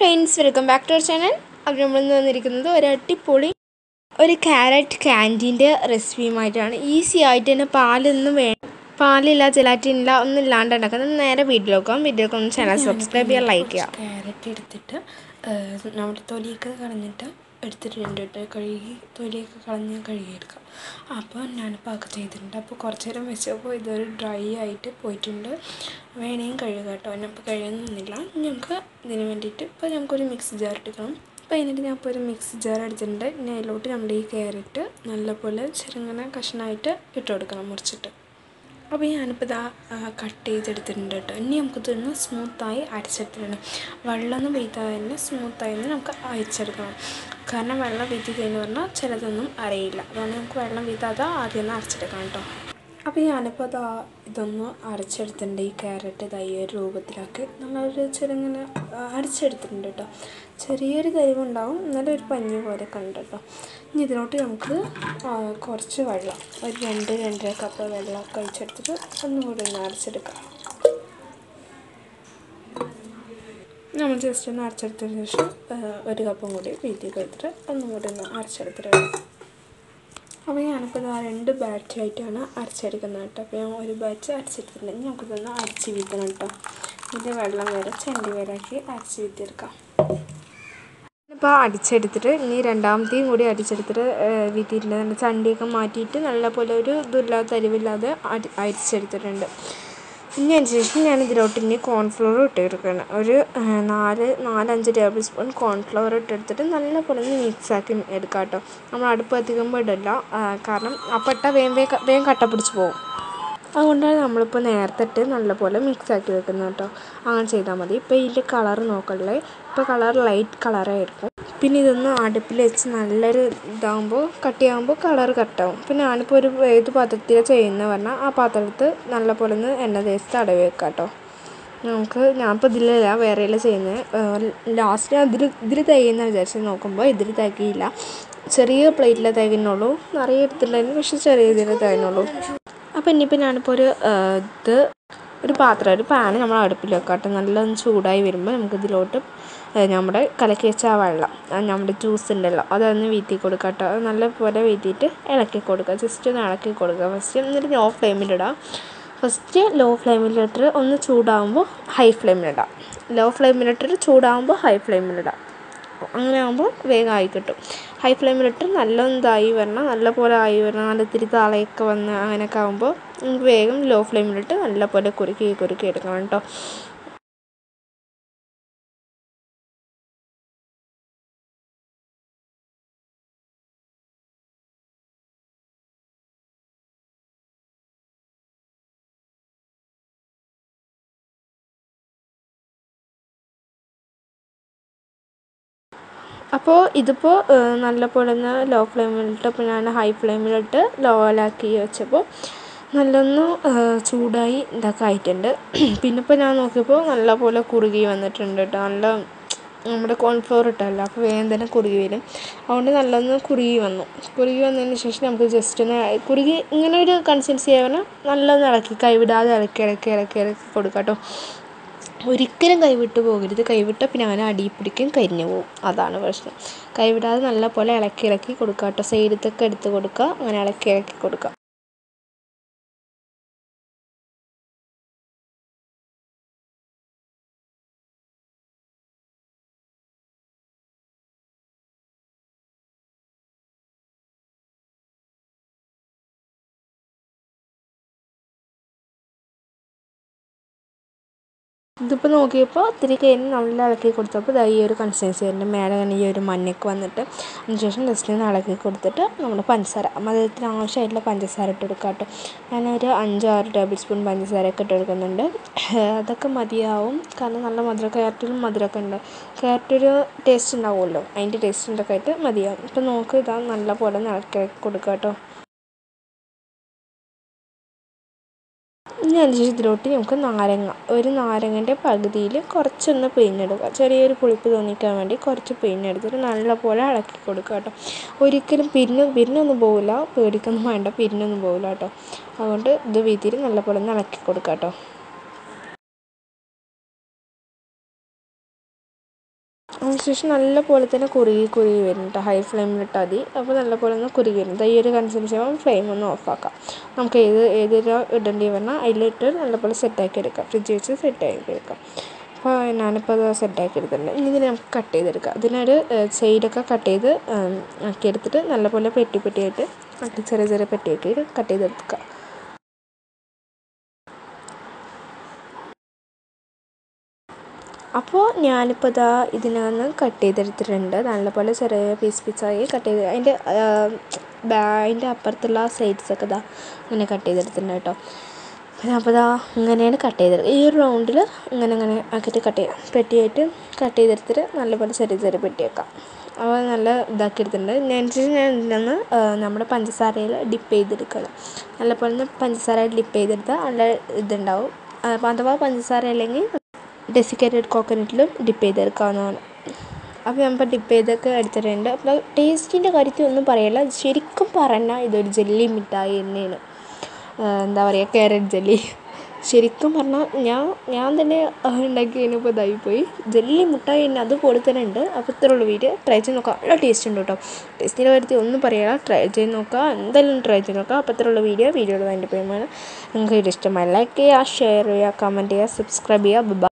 friends welcome back to our channel അപ്പോൾ നമ്മൾ വന്നിരിക്കുന്നത് ഒരു അടിപൊളി ഒരു ക്യാരറ്റ് ക്യാൻറ്റീൻ്റെ റെസിപ്പിയുമായിട്ടാണ് ഈസി ആയിട്ട് തന്നെ പാലൊന്നും വേ പാലില്ല ജലാറ്റിൻ ഇല്ല ഒന്നും ഇല്ലാണ്ട് ഉണ്ടാക്കുന്നത് നേരെ വീഡിയോ നോക്കാം വീഡിയോ ഒന്ന് ചാനൽ സബ്സ്ക്രൈബ് ചെയ്യുക ലൈക്ക് ചെയ്യുക ക്യാരറ്റ് എടുത്തിട്ട് നമ്മുടെ തൊലിയൊക്കെ കളഞ്ഞിട്ട് എടുത്തിട്ടുണ്ട് കേട്ടോ കഴുകി തൊലിയൊക്കെ കളഞ്ഞ് കഴുകിയെടുക്കാം അപ്പോൾ ഞാനിപ്പോൾ ഒക്കെ ചെയ്തിട്ടുണ്ട് അപ്പോൾ കുറച്ച് നേരം വെച്ചപ്പോൾ ഇതൊരു ഡ്രൈ ആയിട്ട് പോയിട്ടുണ്ട് വേണേയും കഴുകുക കേട്ടോ ഞാനിപ്പോൾ കഴുകുന്നില്ല നമുക്ക് ഇതിന് വേണ്ടിയിട്ട് ഇപ്പോൾ നമുക്കൊരു മിക്സി ജാർ എടുക്കണം അപ്പോൾ അതിനായിട്ട് ഞാൻ ഇപ്പോൾ ഒരു മിക്സി ജാർ എടുത്തിട്ടുണ്ട് ഇനി അതിലോട്ട് നമ്മുടെ ഈ ക്യാരറ്റ് നല്ലപോലെ ചെറുങ്ങനെ കഷ്ണമായിട്ട് ഇട്ട് കൊടുക്കണം മുറിച്ചിട്ട് അപ്പോൾ ഞാനിപ്പോൾ ഇതാ കട്ട് ചെയ്തെടുത്തിട്ടുണ്ട് കേട്ടോ ഇനി നമുക്കിതൊന്ന് സ്മൂത്തായി അരച്ചെടുത്തിട്ടുണ്ട് വെള്ളമൊന്നും വീഴ്ത്താതെ തന്നെ സ്മൂത്തായി തന്നെ നമുക്ക് അരച്ചെടുക്കണം കാരണം വെള്ളം വീഴ്ത്തി കഴിഞ്ഞ് പറഞ്ഞാൽ ചിലതൊന്നും അറിയില്ല അതുകൊണ്ട് നമുക്ക് വെള്ളം വീഴ്ത്താതെ ആദ്യം ഒന്ന് അരച്ചെടുക്കണം കേട്ടോ അപ്പോൾ ഞാനിപ്പോൾ അതാ ഇതൊന്ന് അരച്ചെടുത്തിട്ടുണ്ട് ഈ ക്യാരറ്റ് ഇതാ ഈ ഒരു രൂപത്തിലാക്കി നമ്മളൊരു ചെറുങ്ങനെ അരച്ചെടുത്തിട്ടുണ്ട് കേട്ടോ ചെറിയൊരു കരിവുണ്ടാവും എന്നാലും ഒരു പഞ്ഞി പോലെ കണ്ട് കേട്ടോ ഇനി ഇതിലോട്ട് നമുക്ക് കുറച്ച് വെള്ളം ഒരു രണ്ട് രണ്ടര കപ്പ് വെള്ളം കഴിച്ചെടുത്തിട്ട് ഒന്നുകൂടി ഒന്ന് അരച്ചെടുക്കാം നമ്മൾ ജസ്റ്റ് ഒന്ന് അരച്ചെടുത്തതിന് ശേഷം ഒരു കപ്പും കൂടി വീട്ടിൽ എടുത്തിട്ട് ഒന്നും കൂടി ഒന്ന് അരച്ചെടുത്തിട്ട് അപ്പോൾ ഞാനിപ്പോൾ ഇതാ രണ്ട് ബാച്ചായിട്ടാണ് അരച്ചെടുക്കുന്നത് കേട്ടോ അപ്പോൾ ഞാൻ ഒരു ബാച്ച് അരച്ചെടുത്തിട്ടുണ്ട് നമുക്കിതൊന്ന് അരച്ച് വീത്തണം കേട്ടോ ഇത് വെള്ളം വരെ ചെണ്ടി വരാക്കി അരച്ച് വീത്തിയെടുക്കാം ഇപ്പോൾ അടിച്ചെടുത്തിട്ട് ഇനി രണ്ടാമത്തെയും കൂടി അടിച്ചെടുത്തിട്ട് വീട്ടിൽ ചണ്ടിയൊക്കെ മാറ്റിയിട്ട് നല്ലപോലെ ഒരു ഇതില്ലാത്ത അരിവില്ലാതെ അടി അരിച്ചെടുത്തിട്ടുണ്ട് ഇനി അതിന് ശേഷം ഞാൻ ഇതിലോട്ട് ഇനി കോൺഫ്ലവർ ഇട്ട് കൊടുക്കണം ഒരു നാല് നാലഞ്ച് ടേബിൾ സ്പൂൺ കോൺഫ്ലവർ ഇട്ടെടുത്തിട്ട് നല്ലപോലെ ഒന്ന് മിക്സാക്കി എടുക്കാം കേട്ടോ നമ്മൾ അടുപ്പ് കത്തിക്കുമ്പോൾ ഇടില്ല കാരണം അപ്പട്ട വേഗം വേഗം വേഗം കട്ട പിടിച്ച് പോകും അതുകൊണ്ടാണ് നമ്മളിപ്പോൾ നേരത്തെ ഇട്ട് നല്ലപോലെ മിക്സാക്കി വെക്കുന്നത് കേട്ടോ അങ്ങനെ ചെയ്താൽ മതി ഇപ്പോൾ ഇതിൻ്റെ കളർ നോക്കല്ലേ ഇപ്പോൾ കളർ ലൈറ്റ് കളറായിരിക്കും പിന്നെ ഇതൊന്ന് അടുപ്പിൽ വെച്ച് നല്ലൊരു ഇതാകുമ്പോൾ കട്ടിയാകുമ്പോൾ കളർ കട്ടാവും പിന്നെ ഞാനിപ്പോൾ ഒരു ഏത് പാത്രത്തിലാണ് ചെയ്യുന്നത് പറഞ്ഞാൽ ആ പാത്രത്തിൽ നല്ലപോലെ ഒന്ന് എണ്ണ തേച്ച് തടവി വെക്കാം കേട്ടോ നമുക്ക് ഞാനിപ്പോൾ ഇതിലല്ല വേറെയല്ല ചെയ്യുന്നത് ലാസ്റ്റ് ഞാൻ ഇതിൽ ഇതിൽ തയ്യുന്ന വിചാരിച്ച് നോക്കുമ്പോൾ ഇതിൽ തയ്ക്കില്ല ചെറിയ പ്ലേറ്റിൽ തയ്ക്കുന്നുള്ളൂ നിറയെ എടുത്തിട്ടുണ്ടായിരുന്നു പക്ഷെ ചെറിയ ഇതിൽ തയ്യുന്നുള്ളൂ അപ്പോൾ ഇനിയിപ്പോൾ ഞാനിപ്പോൾ ഒരു ഇത് ഒരു പാത്രം ഒരു പാന് നമ്മൾ അടുപ്പിൽ വെക്കാട്ടെ നല്ല ചൂടായി വരുമ്പോൾ നമുക്ക് ഇതിലോട്ട് നമ്മുടെ കലക്കി വെച്ച ആ വെള്ളം നമ്മുടെ ജ്യൂസ് ഉണ്ടല്ലോ അതൊന്ന് വീത്തി കൊടുക്കുക കേട്ടോ അത് നല്ലപോലെ വീത്തിയിട്ട് ഇളക്കി കൊടുക്കുക ജസ്റ്റ് ഒന്ന് ഇളക്കി കൊടുക്കുക ഫസ്റ്റ് എന്നിട്ട് ലോ ഫ്ലെയിമിലിടാം ഫസ്റ്റ് ലോ ഫ്ലെയിമിലിട്ട് ഒന്ന് ചൂടാകുമ്പോൾ ഹൈ ഫ്ലെയിമിലിടാം ലോ ഫ്ലെയിമിലിട്ടിട്ട് ചൂടാകുമ്പോൾ ഹൈ ഫ്ലെയിമിലിടാം അങ്ങനെ ആകുമ്പോൾ വേഗം ആയി കിട്ടും ഹൈ ഫ്ലെയിമിലിട്ട് നല്ല ഇതായി വരണം നല്ല പോലെ ആയി വരണം നല്ല ഇത്തിരി താളയൊക്കെ വന്ന് അങ്ങനെയൊക്കെ ആകുമ്പോൾ നമുക്ക് വേഗം ലോ ഫ്ലെയിമിലിട്ട് നല്ല പോലെ കുറുക്കി കുറുക്കി എടുക്കണം കേട്ടോ അപ്പോൾ ഇതിപ്പോൾ നല്ലപോലെ ഒന്ന് ലോ ഫ്ലെയിമിലിട്ട് ഇപ്പോൾ ഞാൻ ഹൈ ഫ്ലെയിമിലിട്ട് ലോയിലാക്കി വെച്ചപ്പോൾ നല്ലൊന്ന് ചൂടായി ഇതൊക്കെ ആയിട്ടുണ്ട് പിന്നെ ഇപ്പോൾ ഞാൻ നോക്കിയപ്പോൾ നല്ലപോലെ കുറുകി വന്നിട്ടുണ്ട് കേട്ടോ നല്ല നമ്മുടെ കോൺഫ്ലോർ ഇട്ടല്ലോ അപ്പോൾ വേഗം തന്നെ കുറുകി വരും അതുകൊണ്ട് നല്ലൊന്ന് കുറുകി വന്നു കുറുകി വന്നതിന് ശേഷം നമുക്ക് ജസ്റ്റ് ഒന്ന് കുറുകി ഇങ്ങനെ ഒരു കൺസിസ്റ്റൻസി ആയി പറഞ്ഞാൽ നല്ലൊന്ന് ഇളക്കി കൈവിടാതെ ഇളക്കി ഇളക്കി ഇളക്കി ഇളക്കി കൊടുക്കാം കേട്ടോ ഒരിക്കലും കൈവിട്ട് പോകരുത് കൈവിട്ടാൽ പിന്നെ അങ്ങനെ അടി പിടിക്കും കരിഞ്ഞു പോകും അതാണ് പ്രശ്നം കൈവിടാതെ നല്ല പോലെ ഇളക്കി ഇളക്കി കൊടുക്കുക കേട്ടോ സൈഡത്തൊക്കെ എടുത്ത് കൊടുക്കുക അങ്ങനെ ഇളക്കി ഇളക്കി കൊടുക്കുക ഇതിപ്പോൾ നോക്കിയപ്പോൾ ഇത്തിരി കഴിഞ്ഞ് നല്ല ഇളക്കി കൊടുത്തപ്പോൾ ഈ ഒരു കൺസിസ്റ്റൻസി വരുന്നുണ്ട് മേലെ തന്നെ ഈ ഒരു മഞ്ഞൊക്കെ വന്നിട്ട് അതിനുശേഷം ജസ്റ്റ് ഒന്ന് ഇളക്കി കൊടുത്തിട്ട് നമ്മൾ പഞ്ചസാര മധുരത്തിന് ആവശ്യമായിട്ടുള്ള പഞ്ചസാര ഇട്ട് കൊടുക്കുക കേട്ടോ ഞാനൊരു അഞ്ചാറ് ടേബിൾ സ്പൂൺ പഞ്ചസാരയൊക്കെ ഇട്ട് കൊടുക്കുന്നുണ്ട് അതൊക്കെ മതിയാവും കാരണം നല്ല മധുരം ക്യാരറ്റിലും മധുരമൊക്കെ ഉണ്ട് ക്യാരറ്റ് ഒരു ടേസ്റ്റ് ഉണ്ടാവുമല്ലോ അതിൻ്റെ ടേസ്റ്റിൻ്റെയൊക്കെ ആയിട്ട് മതിയാവും ഇപ്പം നോക്ക് ഇതാ നല്ല പോലെ ഒന്ന് ഇളക്കി കൊടുക്കുക കേട്ടോ ഇനി അതിന് ഇതിലോട്ട് നമുക്ക് നാരങ്ങ ഒരു നാരങ്ങൻ്റെ പകുതിയിൽ കുറച്ചൊന്ന് പിഴിഞ്ഞെടുക്കുക ചെറിയൊരു പുളിപ്പ് തോന്നിക്കാൻ വേണ്ടി കുറച്ച് പിഴിഞ്ഞെടുത്തിട്ട് നല്ലപോലെ ഇളക്കി കൊടുക്കുക കേട്ടോ ഒരിക്കലും പിരിഞ്ഞ് പിരിഞ്ഞൊന്നും പോവില്ല പേടിക്കൊന്നും വേണ്ട പിരിഞ്ഞൊന്നും പോവില്ല കേട്ടോ അതുകൊണ്ട് ഇത് വീതിയിൽ നല്ലപോലെ ഒന്ന് ഇളക്കി കൊടുക്കുക കേട്ടോ അതിനുശേഷം നല്ല പോലെ തന്നെ കുറുകി കുറുകി വരും കേട്ടോ ഹൈ ഫ്ലെയിമിലിട്ടാൽ മതി അപ്പോൾ നല്ല പോലെ ഒന്ന് കുറുകി വരും ദാ ഈ ഒരു കൺസിസ്റ്റൻസി ആകുമ്പോൾ ഫ്ലെയിം ഒന്ന് ഓഫാക്കാം നമുക്ക് ഏത് ഏതൊരു ഇടേണ്ടി വന്നാൽ അതിലിട്ട് നല്ലപോലെ സെറ്റാക്കി എടുക്കാം ഫ്രിഡ്ജ് വെച്ച് സെറ്റാക്കി എടുക്കാം അപ്പോൾ ഞാനിപ്പോൾ അത് സെറ്റാക്കി എടുത്തിട്ടുണ്ട് ഇനി ഇതിനെ നമുക്ക് കട്ട് ചെയ്തെടുക്കാം ഇതിനൊരു സൈഡൊക്കെ കട്ട് ചെയ്ത് ആക്കി എടുത്തിട്ട് നല്ലപോലെ പെട്ടി പെട്ടിയായിട്ട് ചെറിയ ചെറിയ പെട്ടിയാക്കിയിട്ട് കട്ട് ചെയ്തെടുക്കുക അപ്പോൾ ഞാനിപ്പോൾ ഇതാ ഇതിനകത്ത് കട്ട് ചെയ്തെടുത്തിട്ടുണ്ട് നല്ലപോലെ ചെറിയ പീസ് പീസായി കട്ട് ചെയ്ത് അതിൻ്റെ അതിൻ്റെ അപ്പുറത്തുള്ള സൈഡ്സൊക്കെ ഇതാ ഇങ്ങനെ കട്ട് ചെയ്തെടുത്തിട്ടുണ്ട് കേട്ടോ പിന്നെ അപ്പോൾ ഇതാ ഇങ്ങനെയാണ് കട്ട് ചെയ്തെടുക്കുക ഈ ഒരു റൗണ്ടിൽ ഇങ്ങനെ ഇങ്ങനെ ആക്കിയിട്ട് കട്ട് ചെയ്യാം പെട്ടിയായിട്ട് കട്ട് ചെയ്തെടുത്തിട്ട് നല്ലപോലെ ചെറിയ ചെറിയ പെട്ടി വെക്കാം അപ്പോൾ നല്ല ഇതാക്കി എടുത്തിട്ടുണ്ട് അതിനനുസരിച്ച് ഞാൻ ഇതിനൊന്ന് നമ്മുടെ പഞ്ചസാരയിൽ ഡിപ്പ് ചെയ്തെടുക്കണം നല്ലപോലെ ഒന്ന് പഞ്ചസാരയിൽ ഡിപ്പ് ചെയ്തെടുത്താൽ നല്ല ഇതുണ്ടാവും അപ്പോൾ അഥവാ പഞ്ചസാര അല്ലെങ്കിൽ ഡെസിക്കേറ്റഡ് കോക്കനട്ടിലും ഡിപ്പ് ചെയ്തെടുക്കാവുന്നതാണ് അപ്പോൾ ഞാനിപ്പോൾ ഡിപ്പ് ചെയ്തൊക്കെ എടുത്തിട്ടുണ്ട് അപ്പോൾ ടേസ്റ്റിൻ്റെ കാര്യത്തിൽ ഒന്നും പറയില്ല ശരിക്കും പറഞ്ഞാൽ ഇതൊരു ജെല്ലി മിഠായി തന്നെയാണ് എന്താ പറയുക ക്യാരറ്റ് ജെല്ലി ശരിക്കും പറഞ്ഞാൽ ഞാൻ ഞാൻ തന്നെ ഉണ്ടാക്കി കഴിഞ്ഞപ്പോൾ ഇതായിപ്പോയി ജെല്ലി മുട്ടായി തന്നെ അതുപോലെ തന്നെ ഉണ്ട് അപ്പോൾ ഇത്രയുള്ള വീഡിയോ ട്രൈ ചെയ്ത് നോക്കാം നല്ല ടേസ്റ്റ് ഉണ്ട് കേട്ടോ ടേസ്റ്റിൻ്റെ കാര്യത്തിൽ ഒന്നും പറയാം ട്രൈ ചെയ്ത് നോക്കുക എന്തായാലും ട്രൈ ചെയ്ത് നോക്കുക അപ്പോൾ ഇത്രയുള്ള വീഡിയോ വീഡിയോയുടെ അതിൻ്റെ പേരുമാണ് നിങ്ങൾക്ക് ഇത് ഇഷ്ടമായി ലൈക്ക് ചെയ്യുക ഷെയർ ചെയ്യുക കമൻറ്റ് ചെയ്യുക സബ്സ്ക്രൈബ് ചെയ്യുക